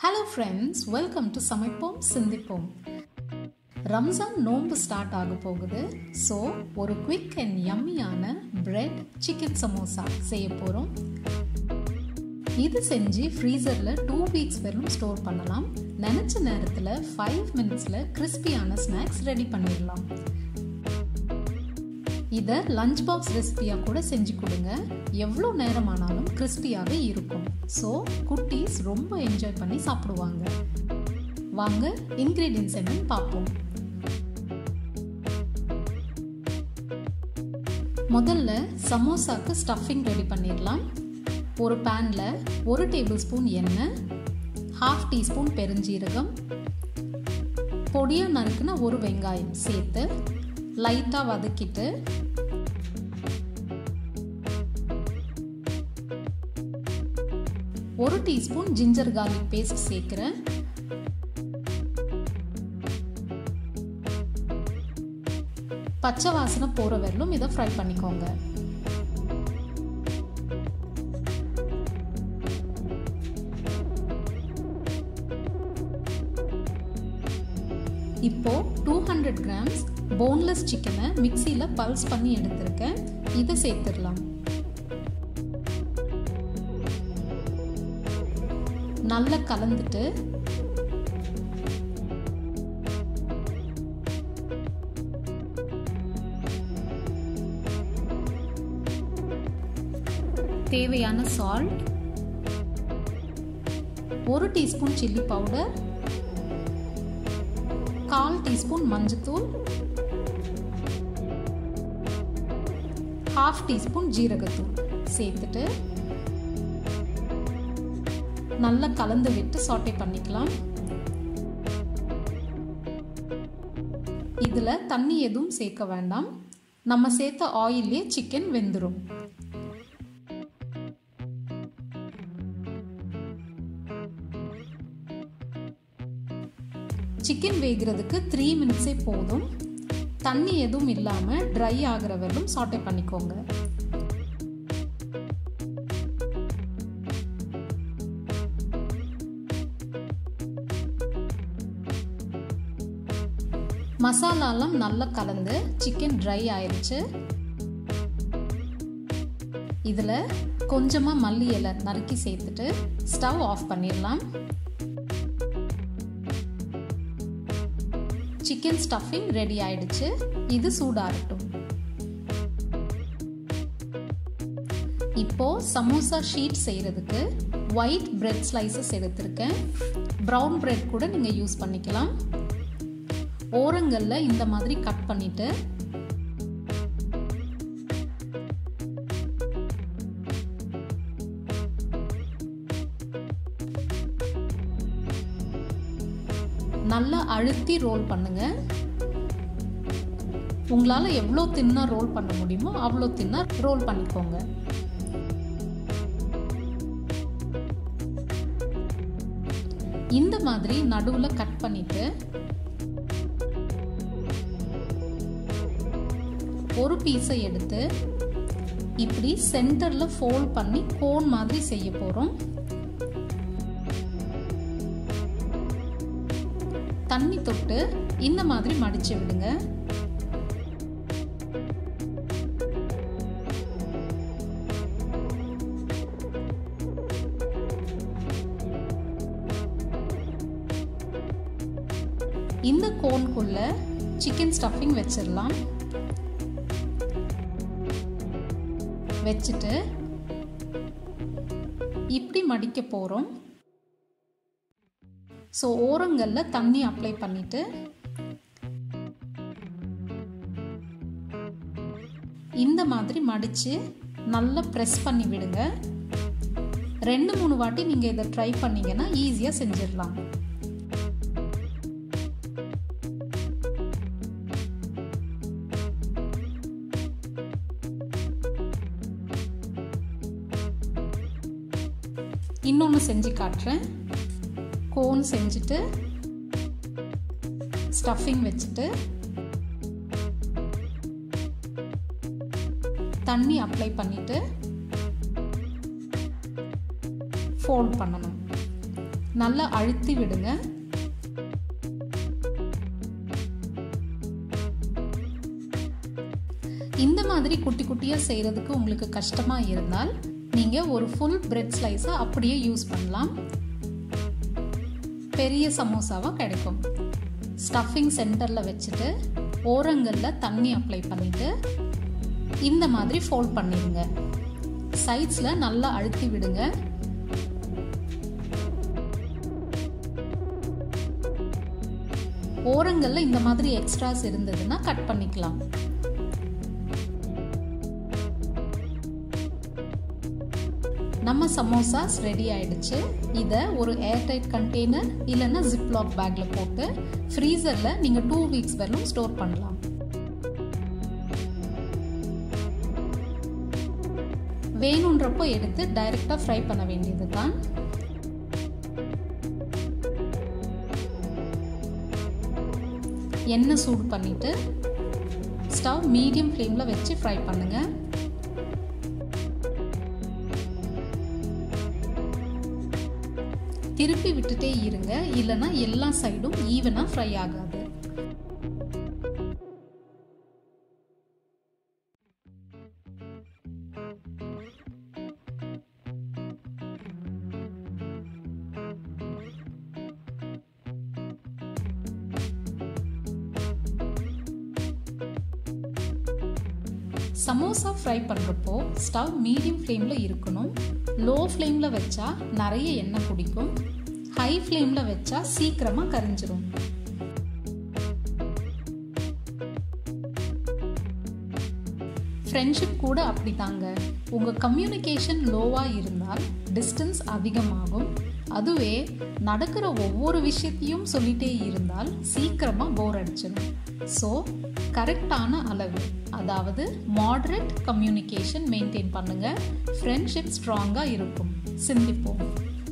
hello friends welcome to சமைப்போம் சிந்திப்போம் ரம்ஜான் நோன்பு ஸ்டார்ட் ஆக போகுது ஸோ ஒரு குவிக் அண்ட் யம்மியான பிரெட் சிக்கன் சமோசா செய்ய போகிறோம் இது செஞ்சு ஃப்ரீசரில் டூ வீக்ஸ் வரையும் ஸ்டோர் பண்ணலாம் நினச்ச நேரத்தில் ஃபைவ் மினிட்ஸில் கிறிஸ்பியான ஸ்நாக்ஸ் ரெடி பண்ணிடலாம் இதை லஞ்ச் பாக்ஸ் ரெசிபியாக கூட செஞ்சு கொடுங்க எவ்வளோ நேரமானாலும் கிறிஸ்பியாகவே இருக்கும் ஸோ குட்டீஸ் ரொம்ப என்ஜாய் பண்ணி சாப்பிடுவாங்க வாங்க இன்க்ரீடியன்ஸ் என்னன்னு பார்ப்போம் முதல்ல சமோசாக்கு ஸ்டஃபிங் ரெடி பண்ணிடலாம் ஒரு பேனில் ஒரு டேபிள் ஸ்பூன் எண்ணெய் ஹாஃப் டீஸ்பூன் பெருஞ்சீரகம் பொடியாக நறுக்குன ஒரு வெங்காயம் சேர்த்து லைட்டாக வதக்கிட்டு ஒரு டீஸ்பூன் ஜிஞ்சர் கார்லிக் பேஸ்ட் சேர்க்குறேன் பச்சை வாசனை போகிற வரலும் இதை ஃப்ரை பண்ணிக்கோங்க இப்போ டூ ஹண்ட்ரட் கிராம்ஸ் போன்லெஸ் சிக்கனை மிக்சியில் பல்ஸ் பண்ணி எடுத்திருக்கேன் இதை சேர்த்துடலாம் நல்லா கலந்துட்டு தேவையான சால்ட் ஒரு டீஸ்பூன் சில்லி பவுடர் கால் டீஸ்பூன் மஞ்சத்தூள் ஹாஃப் டீஸ்பூன் ஜீரகத்தூள் சேர்த்துட்டு நல்லா கலந்து விட்டு சாட்டை பண்ணிக்கலாம் இதில் தண்ணி எதுவும் சேர்க்க வேண்டாம் நம்ம சேர்த்த ஆயிலே சிக்கன் வெந்துடும் சிக்கன் வேகிறதுக்கு த்ரீ மினிட்ஸே போதும் தண்ணி எதுவும் இல்லாமல் ட்ரை ஆகிற வரலும் சாட்டை பண்ணிக்கோங்க மசாலாலாம் நல்லா கலந்து சிக்கன் ட்ரை ஆயிடுச்சு இதில் கொஞ்சமாக மல்லி இலை நறுக்கி சேர்த்துட்டு ஸ்டவ் ஆஃப் பண்ணிடலாம் சிக்கன் ஸ்டஃபிங் ரெடி ஆயிடுச்சு இது சூடாகட்டும் இப்போ சமோசா ஷீட் செய்யறதுக்கு ஒயிட் பிரெட் ஸ்லைசஸ் எடுத்திருக்கேன் ப்ரௌன் பிரெட் கூட நீங்கள் யூஸ் பண்ணிக்கலாம் ஓரங்களில் இந்த மாதிரி கட் பண்ணிட்டு நல்லா அழுத்தி ரோல் பண்ணுங்க உங்களால் எவ்வளோ தின்னா ரோல் பண்ண முடியுமோ அவ்வளோ தின்னா ரோல் பண்ணிக்கோங்க இந்த மாதிரி நடுவில் கட் பண்ணிட்டு ஒரு பீஸை எடுத்து இப்படி சென்டரில் ஃபோல்ட் பண்ணி கோன் மாதிரி செய்ய போகிறோம் தண்ணி தொட்டு இந்த மாதிரி மடிச்சு விடுங்க இந்த கோன்குள்ள சிக்கன் ஸ்டஃபிங் வச்சிடலாம் வச்சுட்டு இப்படி மடிக்க போகிறோம் ஸோ ஓரங்களில் தண்ணி அப்ளை பண்ணிட்டு இந்த மாதிரி மடித்து நல்லா ப்ரெஸ் பண்ணி விடுங்க ரெண்டு மூணு வாட்டி நீங்கள் இதை ட்ரை பண்ணீங்கன்னா ஈஸியாக செஞ்சிடலாம் இன்னொன்று செஞ்சு காட்டுறேன் கோன் செஞ்சுட்டு ஸ்டஃபிங் வச்சுட்டு தண்ணி அப்ளை பண்ணிட்டு ஃபோல்ட் பண்ணணும் நல்லா அழுத்தி விடுங்க இந்த மாதிரி குட்டி குட்டியாக செய்கிறதுக்கு உங்களுக்கு கஷ்டமாக இருந்தால் நீங்கள் ஒரு ஃபுல் பிரெட் ஸ்லைஸை அப்படியே யூஸ் பண்ணலாம் பெரிய சமோசாவாக கிடைக்கும் ஸ்டஃபிங் சென்டரில் வச்சுட்டு ஓரங்களில் தண்ணி அப்ளை பண்ணிவிட்டு இந்த மாதிரி ஃபோல்ட் பண்ணிடுங்க சைட்ஸில் நல்லா அழுத்தி விடுங்க ஓரங்களில் இந்த மாதிரி எக்ஸ்ட்ராஸ் இருந்ததுன்னா கட் பண்ணிக்கலாம் நம்ம சமோசாஸ் ரெடி ஆயிடுச்சு இதை ஒரு ஏர்டைட் கண்டெய்னர் இல்லைன்னா ஜிப்லாக் பேக்கில் போட்டு ஃப்ரீசரில் நீங்கள் டூ வீக்ஸ் வரலும் ஸ்டோர் பண்ணலாம் வேணுன்றப்போ எடுத்து டைரெக்டாக ஃப்ரை பண்ண வேண்டியது தான் எண்ணெய் சூடு பண்ணிவிட்டு ஸ்டவ் மீடியம் ஃப்ளேமில் வச்சு ஃப்ரை பண்ணுங்கள் திருப்பி விட்டுட்டே இருங்க இல்லைன்னா எல்லா சைடும் ஈவனாக ஃப்ரை ஆகாது சமோசா ஃப்ரை பண்ணுறப்போ ஸ்டவ் மீடியம் ஃப்ளேமில் இருக்கணும் லோ ஃப்ளேமில் வச்சா நிறைய எண்ணெய் பிடிக்கும் ஹை ஃப்ளேமில் வச்சா சீக்கிரமாக கரிஞ்சிரும் ஃப்ரெண்ட்ஷிப் கூட அப்படி தாங்க உங்கள் கம்யூனிகேஷன் லோவாக இருந்தால் டிஸ்டன்ஸ் அதிகமாகும் அதுவே நடக்கிற ஒவ்வொரு விஷயத்தையும் சொல்லிட்டே இருந்தால் சீக்கிரமாக போர் அடிச்சிடும் ஸோ கரெக்டான அளவு அதாவது மாடரேட் கம்யூனிகேஷன் மெயின்டைன் பண்ணுங்கள் ஃப்ரெண்ட்ஷிப் ஸ்ட்ராங்காக இருக்கும் சிந்திப்போம்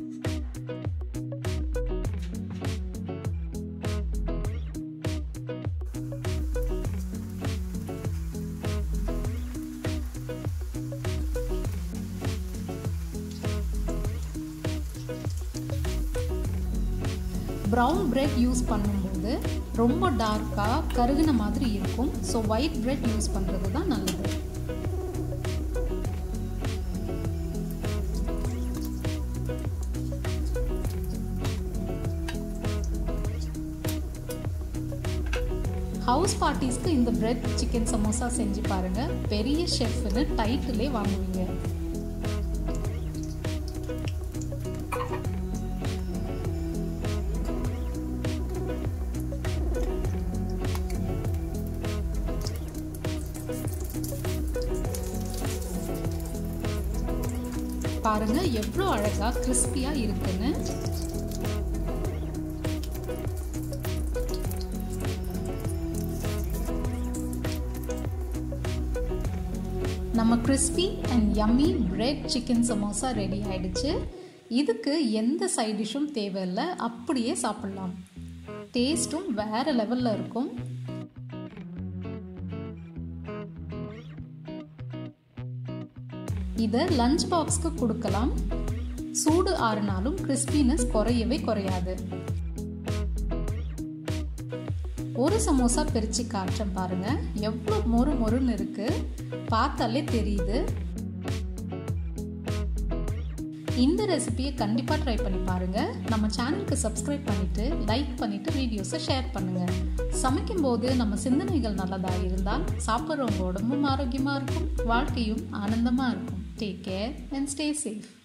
ப்ரௌன் பிரெட் யூஸ் பண்ணும்போது ரொம்ப டார்க்காக கருகின மாதிரி இருக்கும் ஸோ ஒயிட் பிரெட் யூஸ் பண்ணுறது தான் நல்லது ஹவுஸ் பார்ட்டிஸ்க்கு இந்த பிரெட் சிக்கன் சமோசா செஞ்சு பாருங்கள் பெரிய ஷெஃப்னு டைட்டிலே வாங்குவீங்க பாருங்க எவ்வளோ அழகா கிறிஸ்பியா இருக்குன்னு நம்ம crispy and yummy bread chicken samosa ready ஆயிடுச்சு இதுக்கு எந்த சைட் டிஷ்ஷும் தேவையில்லை அப்படியே சாப்பிடலாம் டேஸ்ட்டும் வேற லெவலில் இருக்கும் இதை லஞ்ச் பாக்ஸ்க்கு கொடுக்கலாம் சூடு ஆறுனாலும் கிறிஸ்பினஸ் குறையவே குறையாது ஒரு சமோசா பிரித்து காட்டுறேன் பாருங்க எவ்வளோ மொறு மொறுன்னு இருக்கு பார்த்தாலே தெரியுது இந்த ரெசிபியை கண்டிப்பாக ட்ரை பண்ணி பாருங்க நம்ம சேனலுக்கு சப்ஸ்கிரைப் பண்ணிட்டு லைக் பண்ணிட்டு வீடியோஸை ஷேர் பண்ணுங்க சமைக்கும் போது நம்ம சிந்தனைகள் நல்லதா இருந்தால் சாப்பிட்றவங்க உடம்பும் ஆரோக்கியமாக இருக்கும் வாழ்க்கையும் ஆனந்தமாக இருக்கும் take care and stay safe